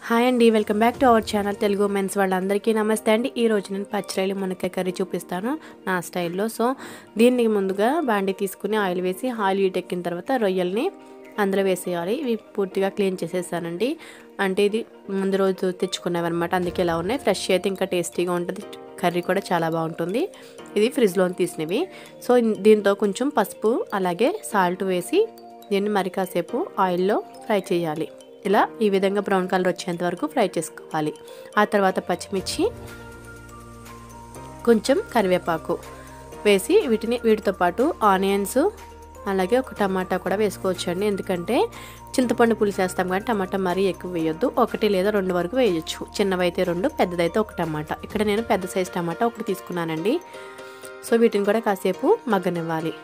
hi అండి welcome back to our channel Telugu men's వాళ్ళందరికీ నమస్తే అండి ఈ రోజు నేను పచ్చిరాయలు మునక్కాయ కర్రీ చూపిస్తాను నా స్టైల్లో సో దీనికి ముందుగా బాండి తీసుకుని ఆయిల్ వేసి ఆయిల్ హీట్ ఎక్కిన తర్వాత రొయ్యల్ని అందులో వేసేయాలి ఇవి పూర్తిగా క్లీన్ చేసేసానండి అంటే ఇది ముందు రోజు తెచ్చుకున్నవి అనమాట అందుకే ఇలా ఉన్నాయి ఫ్రెష్ అయితే ఇంకా టేస్టీగా ఉంటుంది కర్రీ కూడా చాలా బాగుంటుంది ఇది ఫ్రిడ్జ్లో తీసినవి సో దీంతో కొంచెం పసుపు అలాగే సాల్ట్ వేసి దీన్ని మరి కాసేపు ఆయిల్లో ఫ్రై చేయాలి ఇలా ఈ విధంగా బ్రౌన్ కలర్ వచ్చేంత వరకు ఫ్రై చేసుకోవాలి ఆ తర్వాత పచ్చిమిర్చి కొంచెం కరివేపాకు వేసి వీటిని వీటితో పాటు ఆనియన్స్ అలాగే ఒక టమాటా కూడా వేసుకోవచ్చు అండి ఎందుకంటే చింతపండు పులుసు వేస్తాం కానీ టమాటా మరీ ఎక్కువ వేయొద్దు ఒకటి లేదా రెండు వరకు వేయొచ్చు చిన్నవైతే రెండు పెద్దదైతే ఒక టమాటా ఇక్కడ నేను పెద్ద సైజ్ టమాటా ఒకటి తీసుకున్నానండి సో వీటిని కూడా కాసేపు మగ్గనివ్వాలి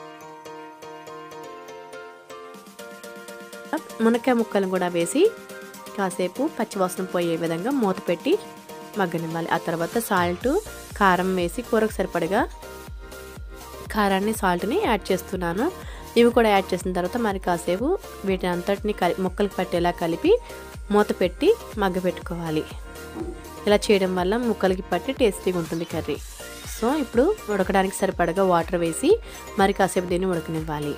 మునక్కాయ ముక్కలను కూడా వేసి కాసేపు పచ్చివాసన పోయే విధంగా మూత పెట్టి మగ్గనివ్వాలి ఆ తర్వాత సాల్ట్ కారం వేసి కూరకు సరిపడగా కారాన్ని సాల్ట్ని యాడ్ చేస్తున్నాను ఇవి కూడా యాడ్ చేసిన తర్వాత మరి కాసేపు వీటిని అంతటిని కలి ముక్కలకు పట్టేలా కలిపి మూత పెట్టి మగ్గ పెట్టుకోవాలి ఇలా చేయడం వల్ల ముక్కలకి పట్టి టేస్టీగా ఉంటుంది కర్రీ సో ఇప్పుడు ఉడకడానికి సరిపడగా వాటర్ వేసి మరి కాసేపు దీన్ని ఉడకనివ్వాలి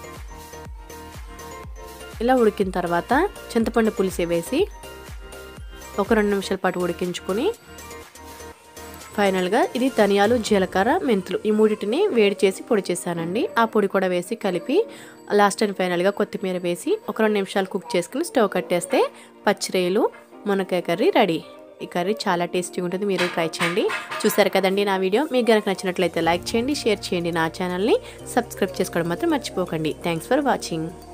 ఇలా ఉడికిన తర్వాత చింతపండు పులిసి వేసి ఒక రెండు నిమిషాల పాటు ఉడికించుకొని ఫైనల్గా ఇది ధనియాలు జీలకర్ర మెంతులు ఈ మూడింటిని వేడి చేసి పొడి చేశానండి ఆ పొడి కూడా వేసి కలిపి లాస్ట్ అండ్ ఫైనల్గా కొత్తిమీర వేసి ఒక రెండు నిమిషాలు కుక్ చేసుకుని స్టవ్ కట్టేస్తే పచ్చిరేలు మునక్కాయ కర్రీ రెడీ ఈ కర్రీ చాలా టేస్టీగా ఉంటుంది మీరు ట్రై చేయండి చూసారు కదండి నా వీడియో మీకు కనుక నచ్చినట్లయితే లైక్ చేయండి షేర్ చేయండి నా ఛానల్ని సబ్స్క్రైబ్ చేసుకోవడం మాత్రం మర్చిపోకండి థ్యాంక్స్ ఫర్ వాచింగ్